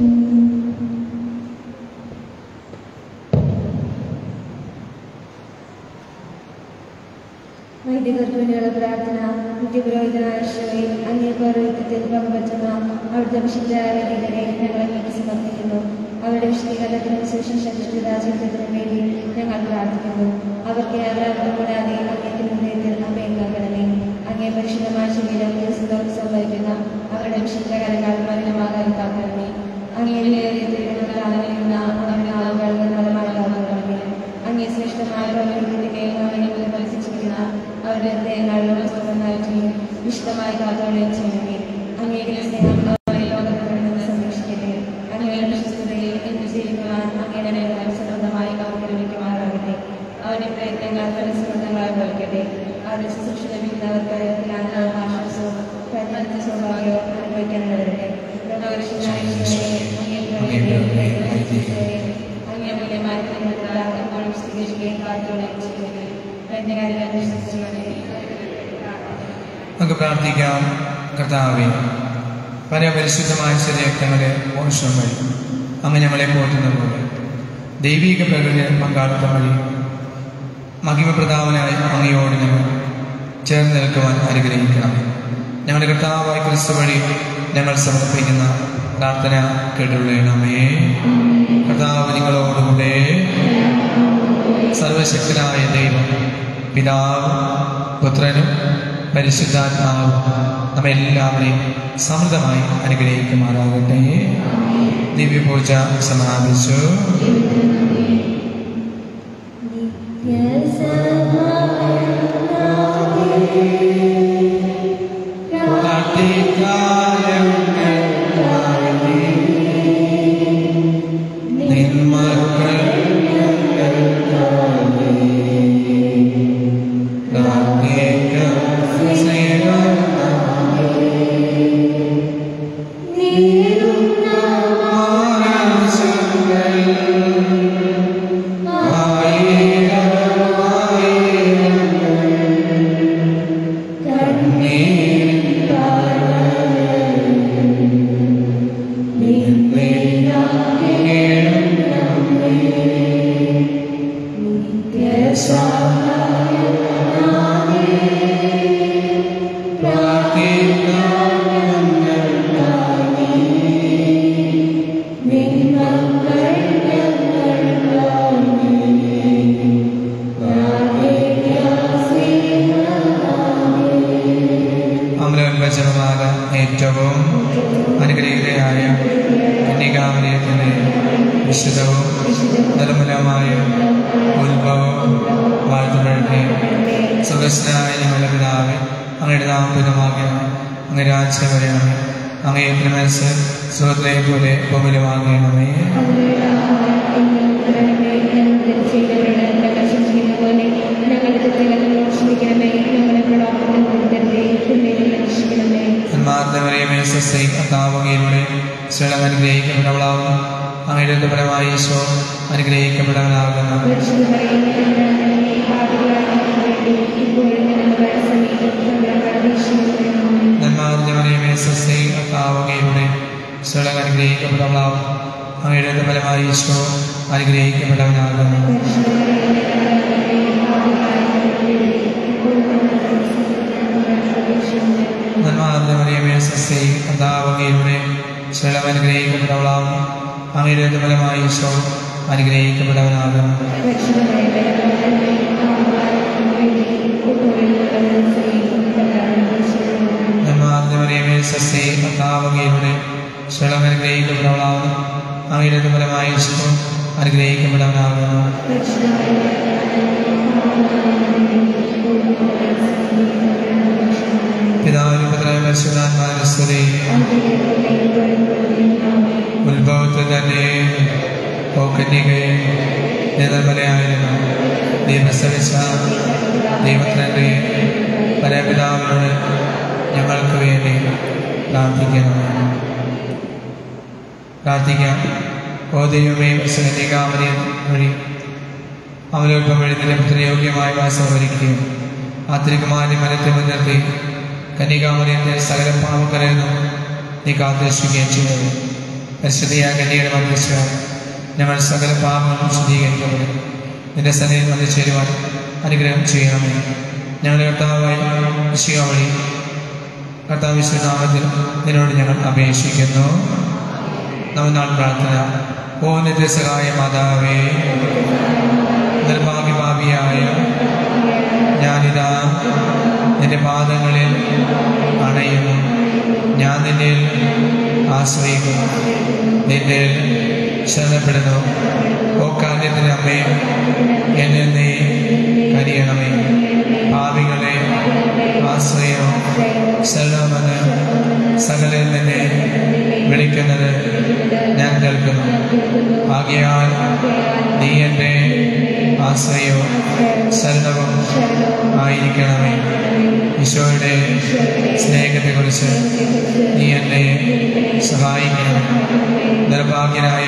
വൈദികർക്ക് വേണ്ടിയുള്ള പ്രാർത്ഥന നിത്യപുരോഹിതനായ ഈശോയെ അങ്ങേ പൗരോഹിത്യത്തിൽ പങ്കുവച്ചുന്ന അവിടുത്തെ വിശുദ്ധരായ വൈദികരെ ഞങ്ങൾ അങ്ങേക്ക് സമർപ്പിക്കുന്നു അവരുടെ വിശദീകരണത്തിനും സുശേഷത്തിനും രാജ്യത്തിനും വേണ്ടി ഞങ്ങൾ പ്രാർത്ഥിക്കുന്നു അവർക്ക് യാതൊരു കൂടാതെ അങ്ങേക്ക് ഹൃദയത്തിൽ അമ്മയുണ്ടാകണമേ അങ്ങേ പരിശുദ്ധമായ ശരീരം ദിവസം സംഭവിക്കുന്ന അവരുടെ വിശുദ്ധ കരങ്ങൾ മലിനമാകാൻ കാക്കണമേ അങ്ങേ തിരുവനന്തപുരം അവരുടെ ആളുകൾ നിർമ്മലമായി കാക്കണമേ അങ്ങേ ശ്രേഷ്ഠമായ പ്രവൃത്തിയെ അവനെ പരിശീലിക്കുന്ന അവരുടെ ഹൃദയങ്ങളിലും സ്വന്തമായിട്ടും വിശുദ്ധമായി കാത്തോടുകയും ചെയ്യണമേ അങ്ങയുടെ സ്നേഹം അവരെ ലോകത്തിൽ നിന്ന് സംരക്ഷിക്കട്ടെ അങ്ങയുടെ വിശ്വസ്തതയിൽ എന്ത് ചെയ്യുവാൻ അങ്ങയുടെ നേരം സ്വന്തമായി കാത്തിരിക്കുമാറാകട്ടെ അവരുടെ പ്രയത്നങ്ങൾ ഫലസമൃദ്ധങ്ങളായി ഭവിക്കട്ടെ അവരുടെ ശുശ്രൂഷ ലഭിക്കുന്നവർക്ക് ജ്ഞാനവും ആശ്വാസവും പരിണത സൗഭാഗ്യവും അനുഭവിക്കാൻ വരട്ടെ ലോകരക്ഷകനായ ഈശോയെ, അങ്ങേ പ്രവൃത്തിയെ അങ്ങേ മൂല്യമായ തിരുമല എപ്പോഴും സ്വീകരിക്കുകയും കാത്തോടുകയും ചെയ്യണമേ എന്റെ കാര്യങ്ങൾ വിശ്വസിച്ചുകൊണ്ട് നമുക്ക് പ്രാർത്ഥിക്കാം കർത്താവെ പരപരിശുദ്ധമായ ശരീരങ്ങളുടെ മോശം വഴി അങ്ങ് ഞങ്ങളെ പോറ്റുന്ന പോലെ ദൈവിക പ്രകൃതി പങ്കാളിത്തം വഴി മഹിമപ്രധാവനായി അങ്ങയോട് ഞങ്ങൾ ചേർന്ന് നിൽക്കുവാൻ അനുഗ്രഹിക്കണം ഞങ്ങളുടെ കർത്താവായ ക്രിസ്തു വഴി ഞങ്ങൾ സമർപ്പിക്കുന്ന പ്രാർത്ഥന കേട്ടുള്ളണമേ കർത്താവ് നിങ്ങളോടുകൂടെ സർവശക്തനായ ദൈവം പിതാവ് പുത്രനും പരിശുദ്ധാത്മാവും നമ്മെല്ലാവരെയും സമൃദ്ധമായി അനുഗ്രഹിക്കുമാറാകട്ടെ ദിവ്യപൂജ സമാപിച്ചു നിന്മക്കൾ അമലോത്ഭജമായ ഏറ്റവും അനുഗ്രഹീതയായ കന്യകാമലയത്തിൻ്റെ വിശുദ്ധവും നിർമ്മലമായ ഉത്ഭവവും വാഴ്ത്തുപഴക്കെ സുഖസ്നായ ഞങ്ങളുടെ പിതാവെ അങ്ങയുടെ നാമപുരമാകിയ അങ്ങ് രാജ്യം വരണമേ അങ്ങയെ മനസ്സ് സുഹൃത്തിലെ പോലെ ഭൂമിയിലുമാകണമേ എന്മാർദ്ദവരെയും സസ്സൈ കർത്താവകയിലൂടെ സ്ഥലം അനുഗ്രഹിക്കപ്പെട്ടവളാവുന്നു അങ്ങയുടെ ഫലമായി ഈശോ അനുഗ്രഹിക്കപ്പെട്ടവനാകുന്നു നന്മാർദ്ദവരെയും സസ്സൈ കർത്താവകയിലൂടെ സ്ഥലം അനുഗ്രഹിക്കപ്പെട്ടവളാവുന്നു അങ്ങയുടെ ഫലമായി ഈശോ അനുഗ്രഹിക്കപ്പെട്ടവനാകുന്നു നന്മാർദ്ദവരെയും സസ്സൈ കർത്താവകയിലൂടെ സ്വയം അനുഗ്രഹിക്കപ്പെട്ടവളാകുന്നു അങ്ങയുടെ ഫലമായി ഈശോ അനുഗ്രഹിക്കപ്പെട്ടവനാകുന്നു നന്മാർന്നവരെയമേ സസ്യേ കർത്താവകയുടെ സ്വയം അനുഗ്രഹിക്കപ്പെട്ടവളാകുന്നു അങ്ങയുടെ ഫലമായി ഈശോ അനുഗ്രഹിക്കപ്പെട്ടവനാകുന്നു പിതാവിനും പുത്രനും പരിശുദ്ധാത്മാവിന്റെ സ്തുതി ഉത്ഭവത്തിൽ തന്നെ ഓക്കന്യകയെ നിർമ്മലയായിരുന്നു ദൈവസവിച്ച ദൈവത്തിൻ്റെ പരപിതാവിനോട് ഞങ്ങൾക്ക് വേണ്ടി പ്രാർത്ഥിക്കുന്നു പ്രാർത്ഥിക്കാം ഓ ദൈവമേ വസകന്യകാമരി വഴി അവലോൽപ്പം വഴി നിന്റെ പുത്രയോഗ്യമായ വാസം ഒരുക്കുകയും ആത്രികമാരി മനത്തെ മുൻനിർത്തി കന്യകാമരിയന്റെ സകല പാപം കരയുന്നു നീ കാത്തുരക്ഷിക്കുകയും ചെയ്യുന്നത് പരിശുദ്ധിയായ കന്യയുടെ മധ്യസ്ഥ ഞങ്ങൾ സകല പാപങ്ങളും ശുദ്ധീകരിക്കപ്പെടും നിന്റെ സന്നിധിയിൽ വന്നു ചേരുവാൻ അനുഗ്രഹം ചെയ്യണമേ ഞങ്ങളുടെ കർത്താവായി വിശുക വഴി കർത്താവ് വിശ്വനാമത്തിൽ നിന്നോട് ഞങ്ങൾ അപേക്ഷിക്കുന്നു നവനാൾ പ്രാർത്ഥന ഓ നിത്യസഹായ മാതാവേ നിർഭാഗ്യഭാവിയായ ഞാനിതാ നിന്റെ പാദങ്ങളിൽ അണയുന്നു ഞാൻ നിന്നെ ആശ്രയിക്കുന്നു നിന്റെ ശരണപ്പെടുന്നു ഓ കാര്യം അമ്മേ എന്നെ നീ കരിയണമേ ഭാവികളെ ആശ്രയം ശരണമെന്ന് സകലിൽ നിന്നെ വിളിക്കുന്നത് ഞാൻ കേൾക്കുന്നു ആകയാൽ നീ എൻ്റെ ആശ്രയവും ശരണവും ആയിരിക്കണമേ ഈശോയുടെ സ്നേഹത്തെക്കുറിച്ച് നീ എന്നെ സഹായിക്കണം നിർഭാഗ്യനായ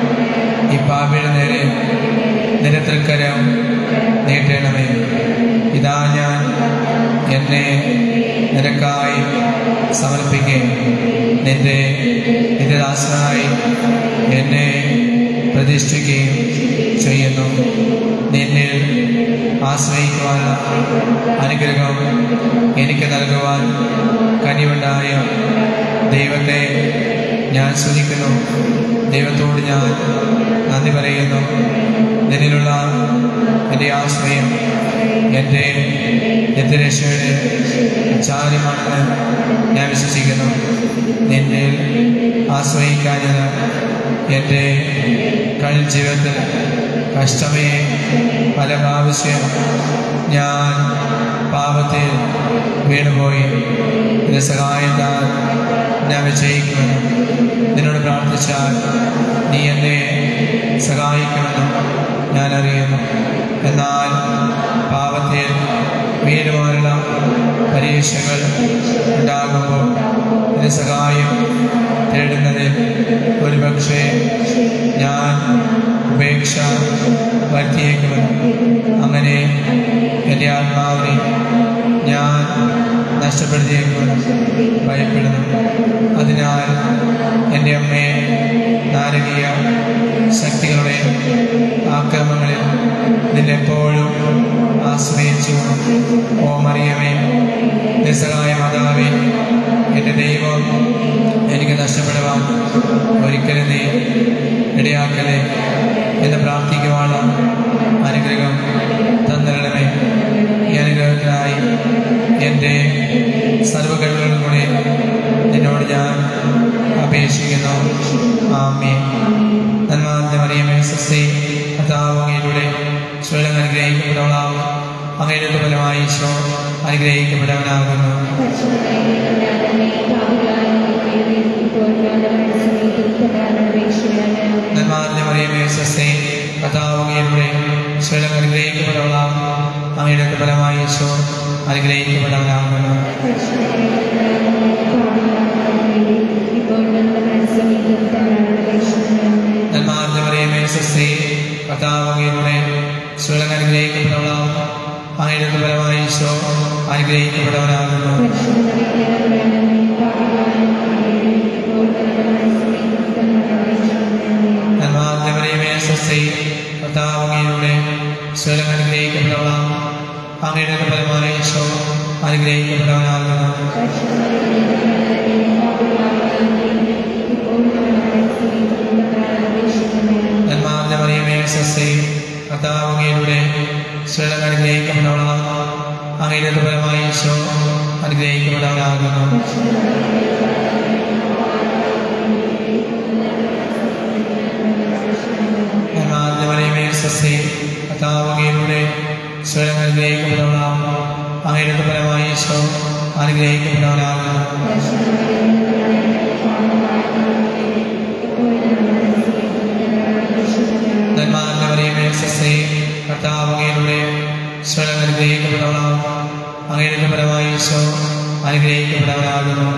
ഈ പാപിയുടെ നേരെ നിന്റെ തൃക്കരം നീട്ടണമേ ഇതാ ഞാൻ എന്നെ നിനക്കായി സമർപ്പിക്കുകയും നിന്റെ നിത്യദാസനായി എന്നെ പ്രതിഷ്ഠിക്കുകയും ചെയ്യുന്നു നിന്നിൽ ആശ്രയിക്കുവാനുള്ള അനുഗ്രഹം എനിക്ക് നൽകുവാൻ കനിവുണ്ടായ ദൈവത്തെ ഞാൻ സ്തുതിക്കുന്നു ദൈവത്തോട് ഞാൻ നന്ദി പറയുന്നു നിന്നിലുള്ള എൻ്റെ ആശ്രയം എൻ്റെ നിത്യരക്ഷയുടെ ചാരിമാണെന്ന് ഞാൻ വിശ്വസിക്കുന്നു നിന്നിൽ ആശ്രയിക്കാഞ്ഞത് എൻ്റെ കഴിഞ്ഞ ജീവിതത്തിൽ കഷ്ടമേ പല പ്രാവശ്യം ഞാൻ പാപത്തിൽ വീണുപോയി നിന്റെ സഹായത്താൽ ഞാൻ വിജയിക്കുമെന്നും നിന്നോട് പ്രാർത്ഥിച്ചാൽ നീ എന്നെ സഹായിക്കുമെന്നും ഞാൻ അറിയുന്നു എന്നാൽ പാപത്തിൽ വീഴുവാനുള്ള പരീക്ഷകൾ ഉണ്ടാകുമ്പോൾ നിന്റെ സഹായം തേടുന്നതിൽ ഒരുപക്ഷെ ഞാൻ ഉപേക്ഷ വരുത്തിയേക്കുമെന്ന് അങ്ങനെ എൻ്റെ ആത്മാവിനെ ഞാൻ നഷ്ടപ്പെടുത്തിയേക്കുമെന്ന് ഭയപ്പെടുന്നു അതിനാൽ എൻ്റെ അമ്മയെ നാരകീയ ശക്തികളുടെ ആക്രമണങ്ങളിൽ നിന്നെപ്പോഴും ആശ്രയിച്ചു ഓ മറിയമേ നിസ്സഹായ മാതാവേ എൻ്റെ ദൈവം എനിക്ക് നഷ്ടപ്പെടുവാൻ ഒരിക്കലും നീ ഇടയാക്കലേ എന്ന് പ്രാർത്ഥിക്കുവാനുള്ള അനുഗ്രഹം തന്നിരണമേ ഈ അനുഗ്രഹത്തിനായി എൻ്റെ സർവ്വകഴിവുകളും കൂടി നിന്നോട് ഞാൻ അപേക്ഷിക്കുന്നു ആമേ നന്മാർന്ന മറിയമേ സസ്തി കഥാവങ്ങയിലൂടെ സ്വയം അനുഗ്രഹിക്കപ്പെട്ടവളാവും അങ്ങയുടെ ഫലമായി ഈശോ അനുഗ്രഹിക്കപ്പെട്ടവനാകുന്നു നന്മാർന്ന മറിയമേ സസ്തി കഥാവങ്ങയിലൂടെ സ്വയം അനുഗ്രഹിക്കപ്പെട്ടവളാവും അങ്ങയുടെ ഫലമായി ഈശോ അനുഗ്രഹിക്കപ്പെട്ടവനാകുന്നു നന്മാർന്ന മറിയമേ സസ്തി കഥാവങ്ങയിലൂടെ സ്വയം അനുഗ്രഹിക്കപ്പെട്ടവളാവും അങ്ങയുടെ ഫലമായി ഈശോ അനുഗ്രഹിക്കപ്പെട്ടവനാകുന്നു നന്മാർന്ന മറിയമേ സസ്തി കഥാവങ്ങയിലൂടെ സ്വയം അനുഗ്രഹിക്കപ്പെട്ടവളാവും അങ്ങയുടെ ഫലമായി ഈശോ അനുഗ്രഹിക്കപ്പെട്ടവനാകുന്നു നന്മാർന്ന മറിയമേ സസ്സേ കർത്താവ് അങ്ങയിലൂടെ സ്വയം അനുഗ്രഹിക്കപ്പെട്ടവളാകുന്നു അങ്ങയുടെ ഫലമായി ഈശോ അനുഗ്രഹിക്കപ്പെട്ടവനാകുന്നു നന്മാർന്ന മറിയമേ സസ്സേ കർത്താവ് അങ്ങയിലൂടെ സ്വയം അനുഗ്രഹിക്കപ്പെട്ടവളാകുന്നു അങ്ങയുടെ ഫലമായി ഈശോ അനുഗ്രഹിക്കപ്പെട്ടവനാകുന്നു നന്മാർന്ന മറിയമേ സസ്സേ കർത്താവ് അങ്ങയിലൂടെ സ്വയം അനുഗ്രഹിക്കപ്പെട്ടവളാകുന്നു അങ്ങയുടെ ഫലമായി ഈശോ അനുഗ്രഹിക്കപ്പെട്ടവനാകുന്നു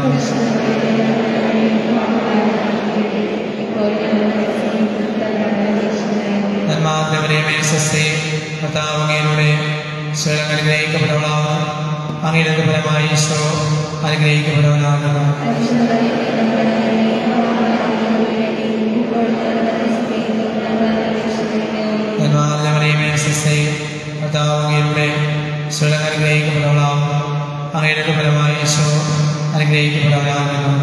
നന്മാർന്ന മറിയമേ സസ്സേ കർത്താവ് അങ്ങയിലൂടെ സ്വയം അനുഗ്രഹിക്കപ്പെട്ടവളാകുന്നു അങ്ങയുടെ ഫലമായി ഈശോ അനുഗ്രഹിക്കപ്പെട്ടവനാകുന്നു നന്മാർന്ന മറിയമേ സസ്സേ കർത്താവ് അങ്ങയിലൂടെ സ്വയം അനുഗ്രഹിക്കപ്പെട്ടവളാകുന്നു അങ്ങയുടെ ഫലമായി ഈശോ അനുഗ്രഹിക്കപ്പെട്ടവനാകുന്നു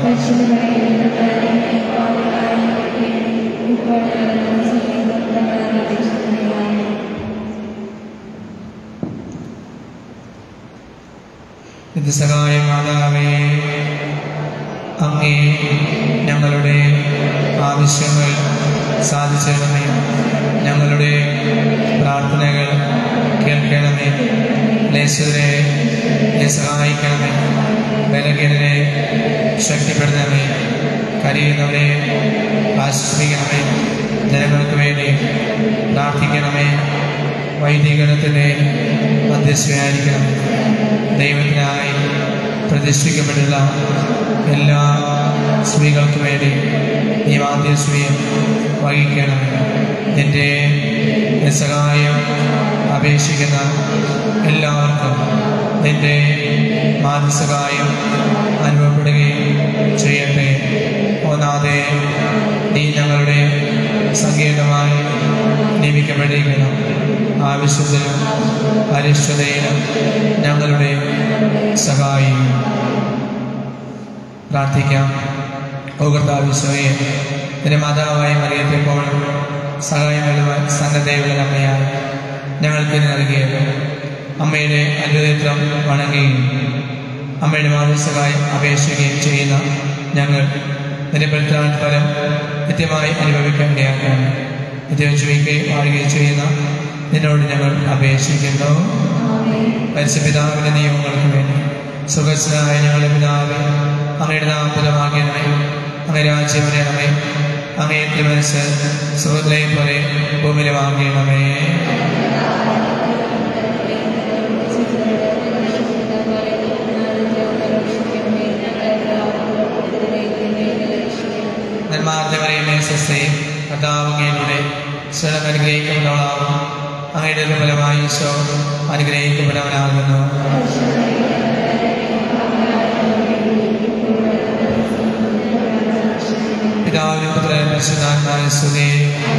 ഇത് സഹായ മാതാവേ അങ്ങേ ഞങ്ങളുടെ ആവശ്യങ്ങൾ സാധിച്ചിടണമേ ഞങ്ങളുടെ പ്രാർത്ഥനകൾ കേൾക്കണമേ ലേശരെ സഹായിക്കണമേ ബലഹീനരെ ശക്തിപ്പെടുത്തണമേ കരയുന്നവരെ ആശ്വസിപ്പിക്കണമേ ജനങ്ങൾക്ക് വേണ്ടി പ്രാർത്ഥിക്കണമേ വൈദികരണത്തിൻ്റെ മധ്യസ്ഥയായിരിക്കണമേ ദൈവത്തിനായി പ്രതിഷ്ഠിക്കപ്പെട്ടുള്ള എല്ലാ സ്ത്രീകൾക്കും വേണ്ടി ഈ മാധ്യസ്വയം വഹിക്കണമേ എൻ്റെ സഹായം അപേക്ഷിക്കുന്ന എല്ലാവർക്കും നിന്റെ മാധ്യസഹായം അനുഭവപ്പെടുകയും ചെയ്യട്ടെ ഒന്നാതെ നീ ഞങ്ങളുടെ സങ്കേതമായി നിയമിക്കപ്പെട്ടിരിക്കണം ആവശ്യത്തിനും അരിഷ്ടതയിലും ഞങ്ങളുടെ സഹായം പ്രാർത്ഥിക്കാം ഓ കർത്താവിശ്വയെ നിന്റെ മാതാവായ മറിയത്തെപ്പോൾ സഹായം നൽകുവാൻ സന്നദ്ധയുള്ള അമ്മയായി ഞങ്ങൾക്ക് ഇത് നൽകിയത് അമ്മയുടെ അനുദിത്രം വണങ്ങുകയും അമ്മയുടെ മാതൃസഹായം അപേക്ഷിക്കുകയും ചെയ്യുന്ന ഞങ്ങൾ നിന്റെ പ്രത്യാന ഫലം കൃത്യമായി അനുഭവിക്കാൻ ഇടയാക്കണം നിത്യം ജീവിക്കുകയും വാഴുകയും ചെയ്യുന്ന നിന്നോട് ഞങ്ങൾ അപേക്ഷിക്കുന്നു പരിശുപിതാവിന്റെ നിയമങ്ങൾക്ക് വേണ്ടി സുഖസ്നായ ഞങ്ങളുടെ പിതാവ് അങ്ങയുടെ നാമപുരമാകണമേ അങ്ങ് രാജ്യം വരണമേ അങ്ങയെ തിരുമനസ് സുഹൃത്തിലെ പോലെ ഭൂമിയിലുമാകണമേ നന്മാർദ്ദവരെയുമേ സസ്സേ കർത്താവുകയിലൂടെ സ്വയം അനുഗ്രഹിക്കപ്പെട്ടവളാകും അങ്ങയുടെ ഫലമായി ഈശോ അനുഗ്രഹിക്കപ്പെട്ടവനാകുന്നു പിതാവിനും പുത്രനും പരിശുദ്ധാത്മാവിനും സ്തുതി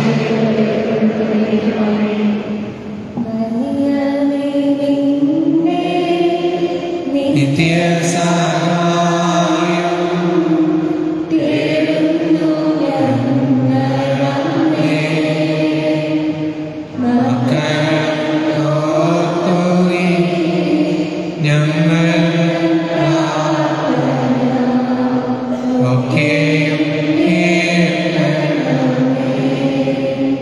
നിത്യ സഹായം മക്കളോർത്തോറി ഞങ്ങൾ ഒക്കെയും കേൾക്കണമേ.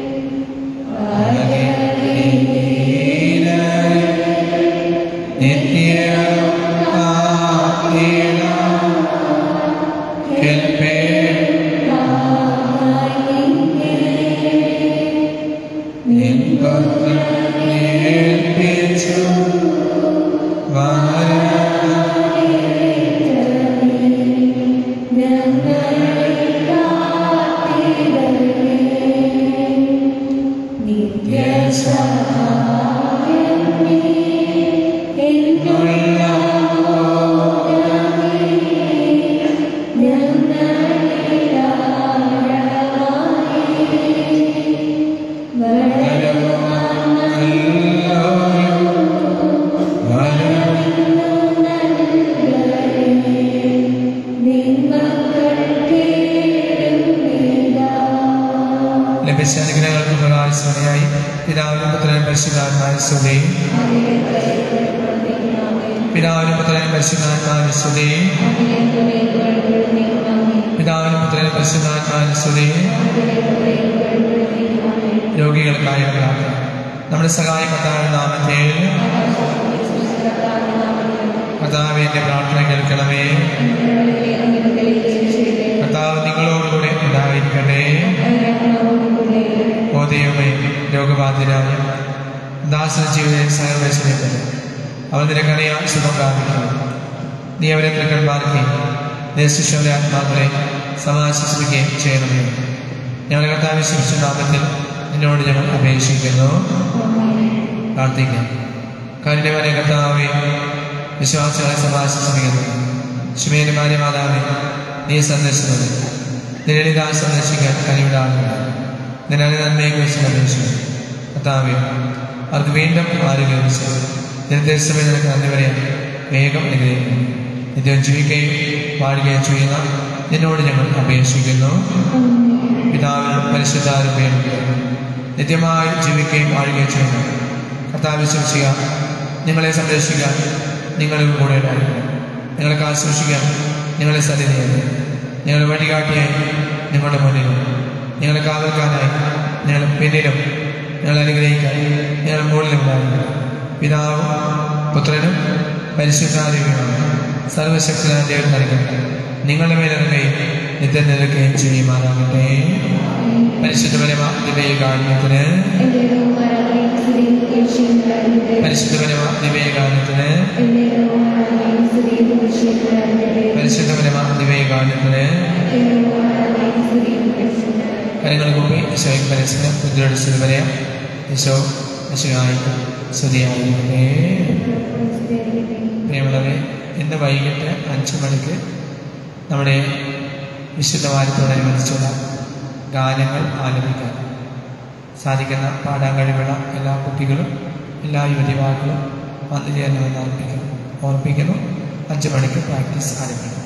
ലഭിച്ച അനുഗ്രഹങ്ങൾക്ക് പ്രകാശിതയായി പിതാവിനും പുത്രനും പരിശുദ്ധാത്മായ സ്തുതി പിതാവിനും പുത്രനും പരിശുദ്ധാത്മായ സ്തുതി പിതാവിനും പുത്രനും പരിശുദ്ധാത്മായ സ്തുതി രോഗികൾക്കായ പ്രാർത്ഥന നമ്മുടെ സഹായ കർത്താവിന്റെ നാമത്തിൽ കർത്താവ് എന്റെ പ്രാർത്ഥന കേൾക്കണമേ കർത്താവ് നിങ്ങളോടുകൂടെ ഉണ്ടായിരിക്കട്ടെ ഓ ദൈവമേ രോഗബാധിതരായ ദാസന ജീവിത സഹവേശനത്തിൽ അവൻ നിനക്കറിയാ സുഖം പ്രാപിക്കണം നീ അവരെ തൃക്കന്മാർക്കുകയും ദേശിഷ്ടവരെ ആത്മാക്കളെ സമാശ്വസിപ്പിക്കുകയും ചെയ്യണമേ ഞങ്ങളുടെ കർത്താവ് ശിക്ഷ നാമത്തിൽ നിന്നോട് ഞങ്ങൾ അപേക്ഷിക്കുന്നു പ്രാർത്ഥിക്കാം കാരുണ്യവാനെ കർത്താവെ വിശ്വാസികളെ സമാശ്വസിപ്പിക്കുന്നു ശുമേനുമാരെ മാതാവെ നീ സന്ദർശിക്കുന്നത് നിരളിതാ സന്ദർശിക്കാൻ കഴിവിടാകുക നിന്നെ നന്മയെക്കുറിച്ച് അപേക്ഷിക്കുന്നു കർത്താവെ അവർക്ക് വീണ്ടും ആരോഗ്യം ലഭിച്ചു നിർദ്ദേശമേ നിനക്ക് നന്ദി പറയാൻ വേഗം അനുഗ്രഹിക്കുന്നു നിത്യം ജീവിക്കുകയും വാഴുകയും ചെയ്യുന്ന നിന്നോട് ഞങ്ങൾ അപേക്ഷിക്കുന്നു പിതാവിനും പരിശുദ്ധാരൂപയും നിത്യമായി ജീവിക്കുകയും വാഴുകയും ചെയ്യുന്നു കർത്താവ് വിശ്വസിക്കുക നിങ്ങളെ സംരക്ഷിക്കാൻ നിങ്ങളുടെ കൂടെ ഉണ്ടായിരിക്കണം നിങ്ങളെ കാശൂഷിക്കാൻ നിങ്ങളെ സന്നിധിയാണ് നിങ്ങളെ വഴികാട്ടിയായി നിങ്ങളുടെ മുന്നിലും നിങ്ങളെ കാവൽക്കാനായി നിങ്ങളുടെ പിന്നിലും നിങ്ങളെ അനുഗ്രഹിക്കാൻ നിങ്ങളുടെ മുകളിലും ഉണ്ടായിരിക്കണം പിതാവും പുത്രനും പരിശുദ്ധാരൂപമാണ് സർവശക്തനായ ദൈവം നൽകട്ടെ നിങ്ങളുടെ മേലിറങ്ങുകയും നിത്യം നിൽക്കുകയും ചെയ്യുമാറാകട്ടെ പരിശുദ്ധപരമ ദിവ്യകാരണത്തിന് പരിശുദ്ധപരമ ദിവ്യകാരണത്തിന് പരിശുദ്ധപരമ ദിവ്യകാരണത്തിന് കരങ്ങൾ കൂപ്പി ഈശോയ്ക്ക് പരസ്പരം ബുദ്ധിയോട് വരെയാം ഈശോ ഈശോയായി സ്തുതിയായിരിക്കട്ടെ പ്രിയമുള്ളവരെ ഇന്ന് വൈകിട്ട് അഞ്ച് മണിക്ക് നമ്മുടെ വിശുദ്ധവാരത്തോടനുബന്ധിച്ചുള്ള ഗാനങ്ങൾ ആലപിക്കാൻ സാധിക്കുന്ന പാടാൻ കഴിവുള്ള എല്ലാ കുട്ടികളും എല്ലാ യുവതിവാക്കളും വന്നു ചേരണമെന്ന് ഓർപ്പിക്കുന്നു ഓർപ്പിക്കുന്നു അഞ്ച് മണിക്ക് പ്രാക്ടീസ് ആരംഭിക്കും